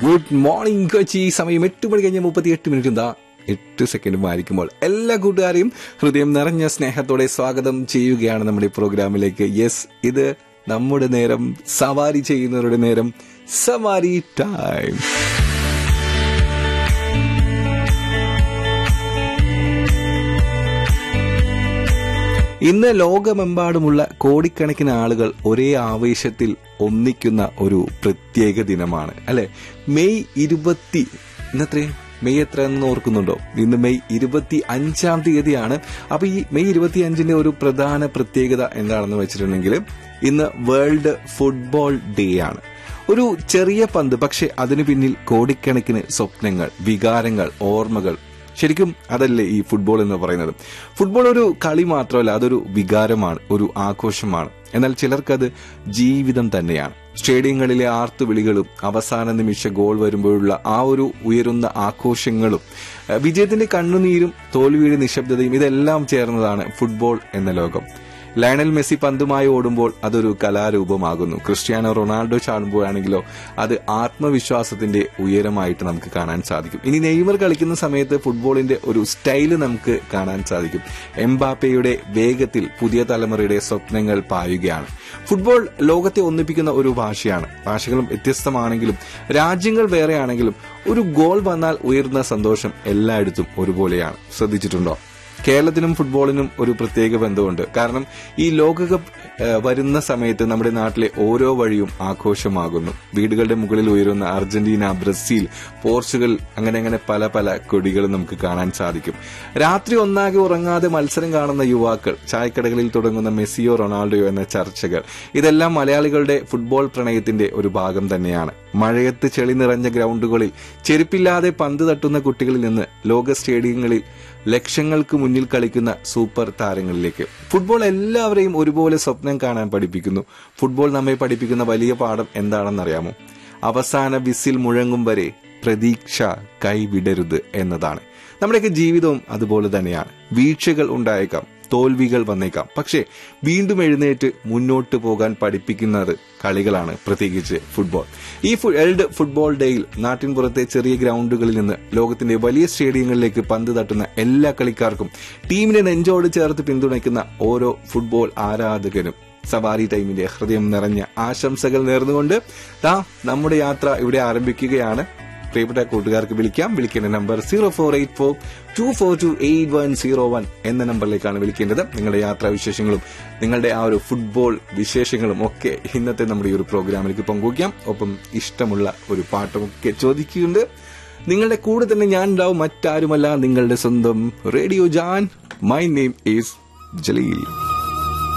good morning Kochi സമയം എട്ട് മണി കഴിഞ്ഞ മുപ്പത്തി എട്ട് മിനിറ്റ് എന്താ എട്ട് സെക്കൻഡും ആയിരിക്കുമ്പോൾ എല്ലാ കൂട്ടുകാരെയും ഹൃദയം നിറഞ്ഞ സ്നേഹത്തോടെ സ്വാഗതം ചെയ്യുകയാണ് നമ്മുടെ ഈ പ്രോഗ്രാമിലേക്ക് യെസ് ഇത് നമ്മുടെ നേരം സവാരി ചെയ്യുന്നവരുടെ നേരം സവാരി ടൈം ഇന്ന് ലോകമെമ്പാടുമുള്ള കോടിക്കണക്കിന് ആളുകൾ ഒരേ ആവേശത്തിൽ ഒന്നിക്കുന്ന ഒരു പ്രത്യേക ദിനമാണ് അല്ലെ മെയ് ഇരുപത്തി ഇന്നത്രേ മെയ് എത്ര എന്ന് ഓർക്കുന്നുണ്ടോ ഇന്ന് മെയ് ഇരുപത്തി അഞ്ചാം തീയതിയാണ് അപ്പൊ ഈ മെയ് ഇരുപത്തി അഞ്ചിന്റെ ഒരു പ്രധാന പ്രത്യേകത എന്താണെന്ന് വെച്ചിട്ടുണ്ടെങ്കിൽ ഇന്ന് വേൾഡ് ഫുട്ബോൾ ഡേ ആണ് ഒരു ചെറിയ പന്ത് പക്ഷെ അതിനു പിന്നിൽ കോടിക്കണക്കിന് സ്വപ്നങ്ങൾ വികാരങ്ങൾ ഓർമ്മകൾ ശരിക്കും അതല്ലേ ഈ ഫുട്ബോൾ എന്ന് പറയുന്നത് ഫുട്ബോൾ ഒരു കളി മാത്രമല്ല അതൊരു വികാരമാണ് ഒരു ആഘോഷമാണ് എന്നാൽ ചിലർക്കത് ജീവിതം തന്നെയാണ് സ്റ്റേഡിയങ്ങളിലെ ആർത്തുവിളികളും അവസാന നിമിഷ ഗോൾ വരുമ്പോഴുള്ള ആ ഒരു ഉയരുന്ന ആഘോഷങ്ങളും ഏഹ് വിജയത്തിന്റെ കണ്ണുനീരും തോൽവിയുടെ നിശബ്ദതയും ഇതെല്ലാം ചേർന്നതാണ് ഫുട്ബോൾ എന്ന ലോകം ലയണൽ മെസ്സി പന്തുമായി ഓടുമ്പോൾ അതൊരു കലാരൂപമാകുന്നു ക്രിസ്ത്യാനോ റൊണാൾഡോ ചാടുമ്പോഴാണെങ്കിലോ അത് ആത്മവിശ്വാസത്തിന്റെ ഉയരമായിട്ട് നമുക്ക് കാണാൻ സാധിക്കും ഇനി നെയ്മർ കളിക്കുന്ന സമയത്ത് ഫുട്ബോളിന്റെ ഒരു സ്റ്റൈല് നമുക്ക് കാണാൻ സാധിക്കും എംബാപ്പയുടെ വേഗത്തിൽ പുതിയ തലമുറയുടെ സ്വപ്നങ്ങൾ പായുകയാണ് ഫുട്ബോൾ ലോകത്തെ ഒന്നിപ്പിക്കുന്ന ഒരു ഭാഷയാണ് ഭാഷകളും വ്യത്യസ്തമാണെങ്കിലും രാജ്യങ്ങൾ വേറെയാണെങ്കിലും ഒരു ഗോൾ വന്നാൽ ഉയർന്ന സന്തോഷം എല്ലായിടത്തും ഒരുപോലെയാണ് ശ്രദ്ധിച്ചിട്ടുണ്ടോ കേരളത്തിനും ഫുട്ബോളിനും ഒരു പ്രത്യേക ബന്ധമുണ്ട് കാരണം ഈ ലോകകപ്പ് ഏഹ്, വരുന്ന സമയത്ത് നമ്മുടെ നാട്ടിലെ ഓരോ വഴിയും ആഘോഷമാകുന്നു വീടുകളുടെ മുകളിൽ ഉയരുന്ന അർജന്റീന ബ്രസീൽ പോർച്ചുഗൽ അങ്ങനെ അങ്ങനെ പല പല കൊടികളും നമുക്ക് കാണാൻ സാധിക്കും രാത്രി ഒന്നാകെ ഉറങ്ങാതെ മത്സരം കാണുന്ന യുവാക്കൾ ചായക്കടകളിൽ തുടങ്ങുന്ന മെസ്സിയോ റൊണാൾഡോയോ എന്ന ചർച്ചകൾ ഇതെല്ലാം മലയാളികളുടെ ഫുട്ബോൾ പ്രണയത്തിന്റെ ഒരു ഭാഗം തന്നെയാണ് മഴയത്ത് ചെളി നിറഞ്ഞ ഗ്രൗണ്ടുകളിൽ ചെരുപ്പില്ലാതെ പന്ത് തട്ടുന്ന കുട്ടികളിൽ നിന്ന് ലോക സ്റ്റേഡിയങ്ങളിൽ ലക്ഷങ്ങൾക്ക് മുന്നിൽ കളിക്കുന്ന സൂപ്പർ താരങ്ങളിലേക്ക് ഫുട്ബോൾ എല്ലാവരെയും ഒരുപോലെ സ്വപ്നം കാണാൻ പഠിപ്പിക്കുന്നു ഫുട്ബോൾ നമ്മെ പഠിപ്പിക്കുന്ന വലിയ പാഠം എന്താണെന്നറിയാമോ അവസാന വിസിൽ മുഴങ്ങും വരെ പ്രതീക്ഷ കൈവിടരുത് എന്നതാണ് നമ്മുടെയൊക്കെ ജീവിതവും അതുപോലെ തന്നെയാണ് വീഴ്ചകൾ ഉണ്ടായേക്കാം തോൽവികൾ വന്നേക്കാം പക്ഷേ വീണ്ടും എഴുന്നേറ്റ് മുന്നോട്ട് പോകാൻ പഠിപ്പിക്കുന്നത് കളികളാണ് പ്രത്യേകിച്ച് ഫുട്ബോൾ ഈ വേൾഡ് ഫുട്ബോൾ ഡേയിൽ നാട്ടിൻപുറത്തെ ചെറിയ ഗ്രൗണ്ടുകളിൽ നിന്ന് ലോകത്തിന്റെ വലിയ സ്റ്റേഡിയങ്ങളിലേക്ക് പന്ത് തട്ടുന്ന എല്ലാ കളിക്കാർക്കും ടീമിനെ നെഞ്ചോട് ചേർത്ത് പിന്തുണയ്ക്കുന്ന ഓരോ ഫുട്ബോൾ ആരാധകനും സവാരി ടൈമിന്റെ ഹൃദയം നിറഞ്ഞ ആശംസകൾ നേർന്നുകൊണ്ട് ദാ നമ്മുടെ യാത്ര ഇവിടെ ആരംഭിക്കുകയാണ് പ്രിയപ്പെട്ട കൂട്ടുകാർക്ക് വിളിക്കാം വിളിക്കേണ്ട number zero four eight four two four two eight one zero one എന്ന നമ്പറിലേക്കാണ് വിളിക്കേണ്ടത് നിങ്ങളുടെ യാത്രാ വിശേഷങ്ങളും നിങ്ങളുടെ ആ ഒരു ഫുട്ബോൾ വിശേഷങ്ങളും ഒക്കെ ഇന്നത്തെ നമ്മുടെ ഈ ഒരു പ്രോഗ്രാമിലേക്ക് പങ്കുവയ്ക്കാം ഒപ്പം ഇഷ്ടമുള്ള ഒരു പാട്ടുമൊക്കെ ചോദിക്കുന്നുണ്ട് നിങ്ങളുടെ കൂടെ തന്നെ ഞാൻ ഉണ്ടാവും മറ്റാരുമല്ല നിങ്ങളുടെ സ്വന്തം റേഡിയോ ജാൻ മൈ നെയിം ഈസ് ജലീൽ